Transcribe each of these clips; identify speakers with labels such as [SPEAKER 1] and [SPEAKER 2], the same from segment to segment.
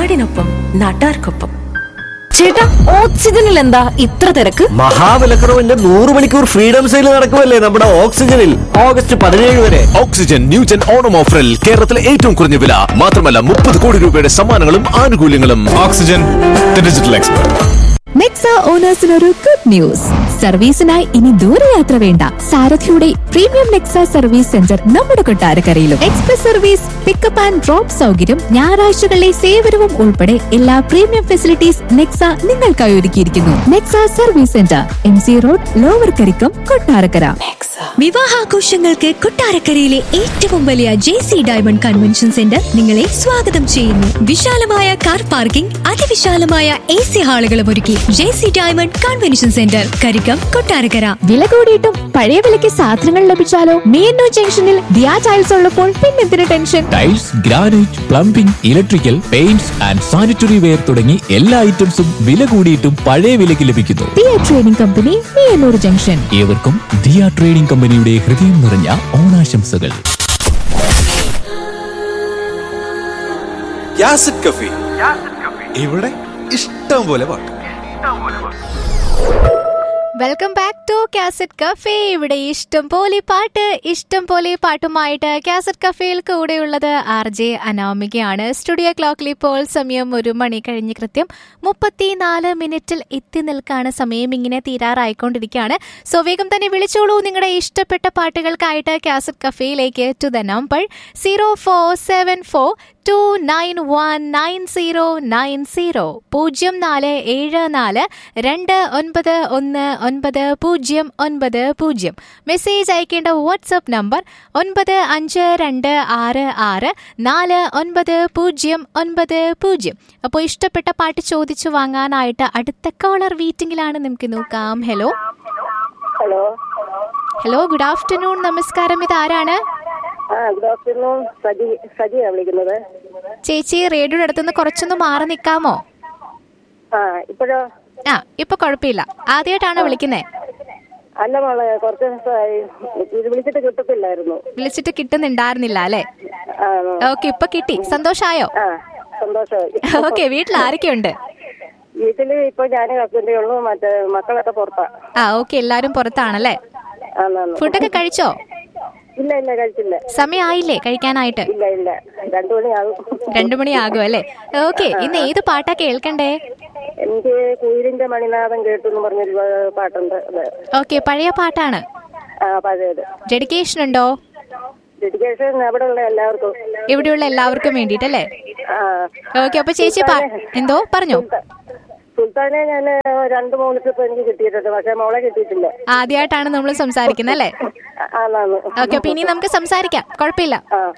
[SPEAKER 1] നാടിനൊപ്പം നാട്ടാർക്കൊപ്പം
[SPEAKER 2] ചേട്ടാ ഓക്സിജനിൽ എന്താ ഇത്ര തിരക്ക്
[SPEAKER 3] മഹാവിലക്കുറവിന്റെ നൂറ് മണിക്കൂർ ഫ്രീഡം സെയിൽ നടക്കുമല്ലേ നമ്മുടെ ഓക്സിജനിൽ ഓഗസ്റ്റ് പതിനേഴ് വരെ
[SPEAKER 4] ഓക്സിജൻ ന്യൂജൻ ഓണം ഓഫറിൽ കേരളത്തിലെ ഏറ്റവും കുറഞ്ഞ വില മാത്രമല്ല മുപ്പത് കോടി രൂപയുടെ സമ്മാനങ്ങളും ആനുകൂല്യങ്ങളും
[SPEAKER 5] ഓക്സിജൻ ഡിജിറ്റൽ എക്സ്പെർട്ട്
[SPEAKER 6] നെക്സ ഓണേഴ്സിനൊരു ഗുഡ് ന്യൂസ് സർവീസിനായി ഇനി ദൂരയാത്ര വേണ്ട സാരഥിയുടെ പ്രീമിയം നെക്സ സർവീസ് സെന്റർ നമ്മുടെ കൊട്ടാരക്കരയിലും express service pickup and drop സൗകര്യം ഞായറാഴ്ചകളിലെ സേവനവും ഉൾപ്പെടെ എല്ലാ പ്രീമിയം ഫെസിലിറ്റീസ് നെക്സ നിങ്ങൾക്കായി ഒരുക്കിയിരിക്കുന്നു Nexa service centre M C road lower Karikkam Kottarakkara
[SPEAKER 7] വിവാഹാഘോഷങ്ങൾക്ക് കൊട്ടാരക്കരയിലെ ഏറ്റവും വലിയ J C diamond convention centre നിങ്ങളെ സ്വാഗതം ചെയ്യുന്നു വിശാലമായ കാർ പാർക്കിംഗ് അതിവിശാലമായ എ സി ഹാളുകളും ഒരുക്കി J C diamond convention centre Karikkam Kottarakkara
[SPEAKER 6] വില കൂടിയിട്ടും പഴയ വിലയ്ക്ക് സാധനങ്ങൾ ലഭിച്ചാലോ മീനു ജംഗ്ഷനിൽ ദിയാ ടൈൽസ് ഉള്ളപ്പോൾ പിന്നെന്തിന് tension
[SPEAKER 8] tiles granite plumbing electrical paints and sanitary ware തുടങ്ങി എല്ലാ ഐറ്റംസും വില കൂടിയിട്ടും പഴയ വിലയ്ക്ക് ലഭിക്കുന്നു
[SPEAKER 6] Diya trading company Meenoor junction
[SPEAKER 8] ഏവർക്കും ദിയ ട്രേഡിംഗ് കമ്പനിയുടെ ഹൃദയം നിറഞ്ഞ ഓണാശംസകൾ
[SPEAKER 5] യാസിഡ് കഫി ഇവിടെ ഇഷ്ടം പോലെ പാട്ട്
[SPEAKER 9] welcome back to cassette cafe ഇവിടെ ഇഷ്ടം പോലെ പാട്ട് ഇഷ്ടം പോലെ പാട്ടുമായിട്ട് കാസറ്റ് കഫേയിൽ കൂടെയുള്ളത് ആർ ജെ അനാമികയാണ് സ്റ്റുഡിയോ ക്ലോക്കിൽ ഇപ്പോൾ സമയം ഒരു മണി കഴിഞ്ഞ് കൃത്യം മുപ്പത്തിനാല് മിനിറ്റിൽ എത്തി നിൽക്കാണ് സമയം ഇങ്ങനെ തീരാറായിക്കൊണ്ടിരിക്കുകയാണ് സോ വേഗം തന്നെ വിളിച്ചോളൂ നിങ്ങളുടെ ഇഷ്ടപ്പെട്ട പാട്ടുകൾക്കായിട്ട് കാസറ്റ് കഫേയിലേക്ക് to the number zero four seven four two nine one nine zero nine zero പൂജ്യം നാല് ഏഴ് നാല് രണ്ട് ഒൻപത് ഒന്ന് ഒൻപത് പൂജ്യം ഒൻപത് പൂജ്യം മെസ്സേജ് അയക്കേണ്ട വാട്സപ്പ് നമ്പർ ഒൻപത് അഞ്ച് രണ്ട് ആറ് ആറ് നാല് ഒൻപത് പൂജ്യം ഒൻപത് പൂജ്യം അപ്പോൾ ഇഷ്ടപ്പെട്ട പാട്ട് ചോദിച്ചു വാങ്ങാനായിട്ട് അടുത്ത കോളർ വീറ്റിംഗിലാണ് നമുക്ക് നോക്കാം hello
[SPEAKER 10] hello
[SPEAKER 9] hello good afternoon നമസ്കാരം ഇത് ആരാണ്
[SPEAKER 10] ആ ഗുഡ് ആഫ്റ്റർനൂൺ സജി സജിയാണ് വിളിക്കുന്നത്
[SPEAKER 9] ചേച്ചി റേഡിയോയുടെ അടുത്തുനിന്ന് കുറച്ചൊന്ന് മാറി നിൽക്കാമോ
[SPEAKER 10] ആ ഇപ്പോഴോ
[SPEAKER 9] ആ ഇപ്പൊ കുഴപ്പമില്ല ആദ്യമായിട്ടാണോ വിളിക്കുന്നേ
[SPEAKER 10] അല്ല മോളെ കുറച്ച് ദിവസമായി ഇത് വിളിച്ചിട്ട് കിട്ടത്തില്ലായിരുന്നു
[SPEAKER 9] വിളിച്ചിട്ട് കിട്ടുന്നുണ്ടായിരുന്നില്ല അല്ലേ
[SPEAKER 10] ആ
[SPEAKER 9] ഓക്കെ ഇപ്പൊ കിട്ടി സന്തോഷായോ
[SPEAKER 10] ആ സന്തോഷമായി
[SPEAKER 9] ഓക്കെ വീട്ടിൽ ആരൊക്കെയുണ്ട്
[SPEAKER 10] വീട്ടില് ഇപ്പൊ ഞാൻ ഹസ്ബൻഡേ ഉള്ളൂ മറ്റേ മക്കളൊക്കെ പുറത്താ
[SPEAKER 9] ആ ഓക്കെ എല്ലാരും പുറത്താണല്ലേ
[SPEAKER 10] ആന്നാന്ന്.
[SPEAKER 9] ഫുഡൊക്കെ കഴിച്ചോ
[SPEAKER 10] ഇല്ല ഇല്ല കഴിച്ചില്ല
[SPEAKER 9] സമയമായില്ലേ കഴിക്കാനായിട്ട്
[SPEAKER 10] ഇല്ല ഇല്ല രണ്ടു മണിയാകും
[SPEAKER 9] രണ്ടു മണിയാകും അല്ലേ ഓക്കെ ഇന്ന് ഏത് പാട്ടാ കേൾക്കണ്ടേ
[SPEAKER 10] എനിക്ക് കുയിലിന്റെ മണിനാഥം കേട്ടു എന്ന് പറഞ്ഞൊരു പാ- പാട്ടുണ്ട് അത്
[SPEAKER 9] ഓക്കെ പഴയ പാട്ടാണ്
[SPEAKER 10] ആ പഴയത്
[SPEAKER 9] ഡെഡിക്കേഷൻ ഉണ്ടോ
[SPEAKER 10] ഡെഡിക്കേഷൻ അവിടെ ഉള്ള എല്ലാവർക്കും
[SPEAKER 9] ഇവിടെയുള്ള എല്ലാവർക്കും വേണ്ടിട്ടല്ലേ
[SPEAKER 10] ആ
[SPEAKER 9] ഓക്കെ അപ്പൊ ചേച്ചി പാ- എന്തോ പറഞ്ഞോ
[SPEAKER 10] സുൽത്താനെ ഞാൻ രണ്ട് മൂന്ന് ട്രിപ്പ് എനിക്ക് കിട്ടിയിട്ടുണ്ട് പക്ഷെ മോളെ കിട്ടിയിട്ടില്ല
[SPEAKER 9] ആദ്യമായിട്ടാണ് നമ്മൾ സംസാരിക്കുന്നത് അല്ലേ
[SPEAKER 10] ആന്നാന്ന്
[SPEAKER 9] ഓക്കെ അപ്പൊ ഇനി നമുക്ക് സംസാരിക്കാം കുഴപ്പമില്ല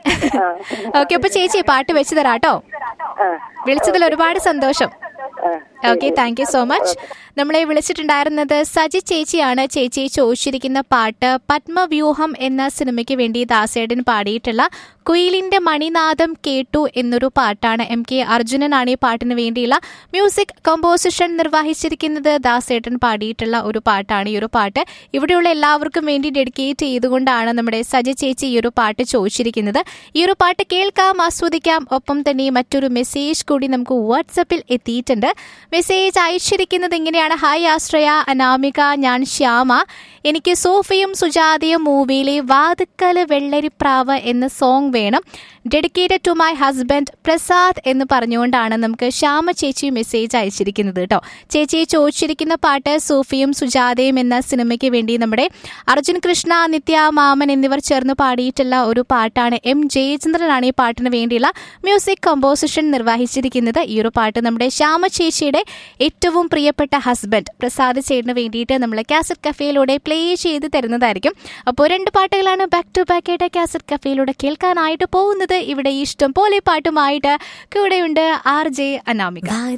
[SPEAKER 9] ഓക്കെ അപ്പൊ ചേച്ചി പാട്ട് വെച്ച് തരാട്ടോ വിളിച്ചതിൽ ഒരുപാട് സന്തോഷം okay thank you so much നമ്മളെ വിളിച്ചിട്ടുണ്ടായിരുന്നത് സജി ചേച്ചിയാണ് ചേച്ചി ചോദിച്ചിരിക്കുന്ന പാട്ട് പത്മവ്യൂഹം എന്ന സിനിമയ്ക്ക് വേണ്ടി ദാസേടൻ പാടിയിട്ടുള്ള കുയിലിന്റെ മണിനാദം കേട്ടു എന്നൊരു പാട്ടാണ് എം കെ അർജുനനാണ് ഈ പാട്ടിന് വേണ്ടിയുള്ള മ്യൂസിക് കമ്പോസിഷൻ നിർവഹിച്ചിരിക്കുന്നത് ദാസേട്ടൻ പാടിയിട്ടുള്ള ഒരു പാട്ടാണ് ഈ ഒരു പാട്ട് ഇവിടെയുള്ള എല്ലാവർക്കും വേണ്ടി ഡെഡിക്കേറ്റ് ചെയ്തുകൊണ്ടാണ് നമ്മുടെ സജി ചേച്ചി ഈ ഒരു പാട്ട് ചോദിച്ചിരിക്കുന്നത് ഈ ഒരു പാട്ട് കേൾക്കാം ആസ്വദിക്കാം ഒപ്പം തന്നെ മറ്റൊരു മെസ്സേജ് കൂടി നമുക്ക് വാട്സപ്പിൽ എത്തിയിട്ടുണ്ട് മെസ്സേജ് അയച്ചിരിക്കുന്നത് ഇങ്ങനെയാണ് ഹായ് ആശ്രയ അനാമിക ഞാൻ ശ്യാമ എനിക്ക് സോഫിയും സുജാതയും മൂവിയിലെ വാതുക്കല് വെള്ളരിപ്രാവ് എന്ന സോങ് വേണം dedicated to my husband Prasad എന്ന് പറഞ്ഞുകൊണ്ടാണ് നമുക്ക് ശ്യാമ ചേച്ചി മെസ്സേജ് അയച്ചിരിക്കുന്നത് കേട്ടോ ചേച്ചി ചോദിച്ചിരിക്കുന്ന പാട്ട് സൂഫിയും സുജാതയും എന്ന സിനിമയ്ക്ക് വേണ്ടി നമ്മുടെ അർജുൻ കൃഷ്ണ നിത്യ മാമൻ എന്നിവർ ചേർന്ന് പാടിയിട്ടുള്ള ഒരു പാട്ടാണ് എം ജയചന്ദ്രനാണ് ഈ പാട്ടിന് വേണ്ടിയുള്ള മ്യൂസിക് കമ്പോസിഷൻ നിർവഹിച്ചിരിക്കുന്നത് ഈ ഒരു പാട്ട് നമ്മുടെ ശ്യാമ ചേച്ചിയുടെ ഏറ്റവും പ്രിയപ്പെട്ട ഹസ്ബൻഡ് പ്രസാദ് ചേട്ടന് വേണ്ടിയിട്ട് നമ്മൾ കാസറ്റ് കഫേയിലൂടെ പ്ലേ ചെയ്ത് തരുന്നതായിരിക്കും അപ്പോൾ രണ്ട് പാട്ടുകളാണ് ബാക്ക് ടു ബാക്ക് ആയിട്ട് കാസറ്റ് കഫേയിലൂടെ കേൾക്കാനായിട്ട് പോകുന്നത് ഇവിടെ ഇഷ്ടം പോലെ പാട്ടുമായിട്ട് കൂടെയുണ്ട് ആർ ജെ അനാമിക